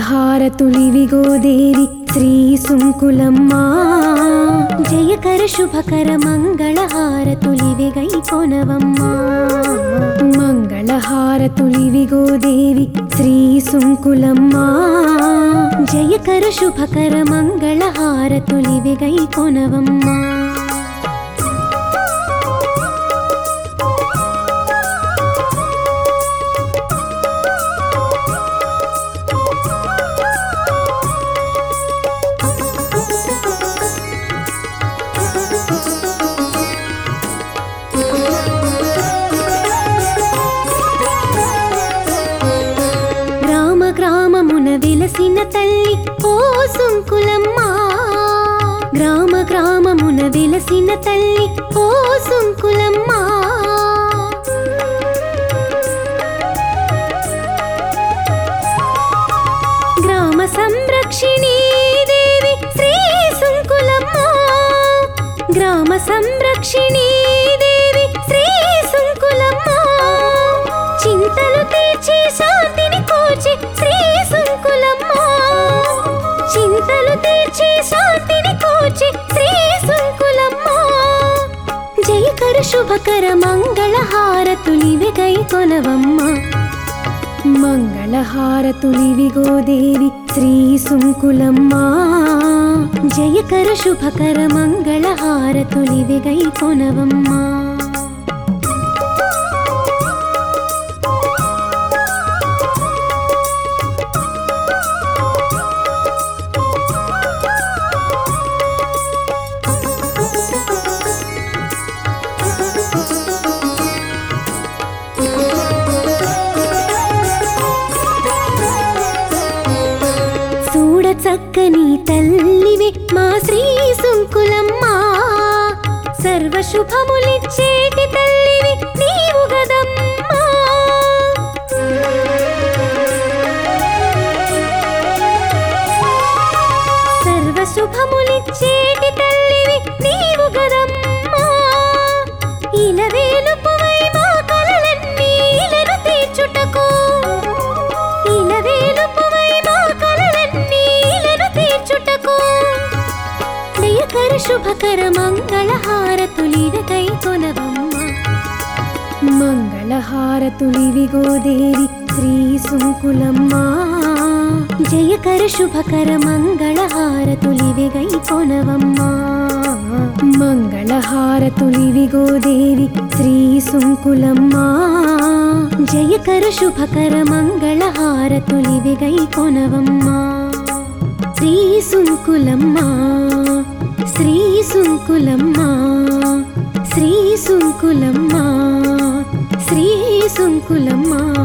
మంగళహారతులివిగో దేవి శ్రీ సుంకులమ్మ జయకర శుభకర మంగళహారతులివిగై కొనవమ్మ మంగళహారతులివిగో దేవి శ్రీ సుంకులమ్మ జయకర శుభకర మంగళహారతులివిగై కొనవమ్మ గ్రామ గ్రామమున వెలసిన తల్లి ఓ సుంకులమ్మ గ్రామ గ్రామమున వెలసిన తల్లి ఓ సుంకులమ్మ గ్రామ సంరక్షిణీ దేవి శ్రీ సుంకులమ్మ గ్రామ సంరక్షిణీ దేవి శ్రీ సుంకులమ్మ చింతలు తీర్చి శాంతిని కోచి శ్రీ సుంకులమ్మ చింతలు తీర్చి శాంతిని కోచి శ్రీ సుంకులమ్మ జయకర శుభకర మంగళ హారతులివి గై కొనవమ్మ మంగళహారతులివిగో దేవి శ్రీ సుంకులమ్మ జయకర శుభకర మంగళహారతులివిగై కొనవమ్మ చూడ చక్కని తల్లివి మా శ్రీ సుంకులమ్మ సర్వ శుభములిచ్చేటి తల్లివి నీవు గదమ్మా సర్వ శుభములిచ్చేటి తల్లివి నీవు గదమ్మా ఇలవేలుపువై మా కలలన్నీ ఇలను తీర్చుటకు ఇలవేలుపువై మా కలలన్నీ ఇలను తీర్చుటకు దయకర శుభకర మంగళ హారతులివకై కొనవమ్మ మంగళహారతులివిగో దేవి శ్రీ సుంకులమ్మ జయకర శుభకర మంగళహారతులివిగై కొనవమ్మ మంగళహారతులివిగో దేవి శ్రీ సుంకులమ్మ జయకర శుభకర మంగళహారతులివిగై కొనవమ్మ శ్రీ సుంకులమ్మ శ్రీ సుంకులమ్మ శ్రీ సుంకులమ్మ శ్రీ సుంకులమ్మ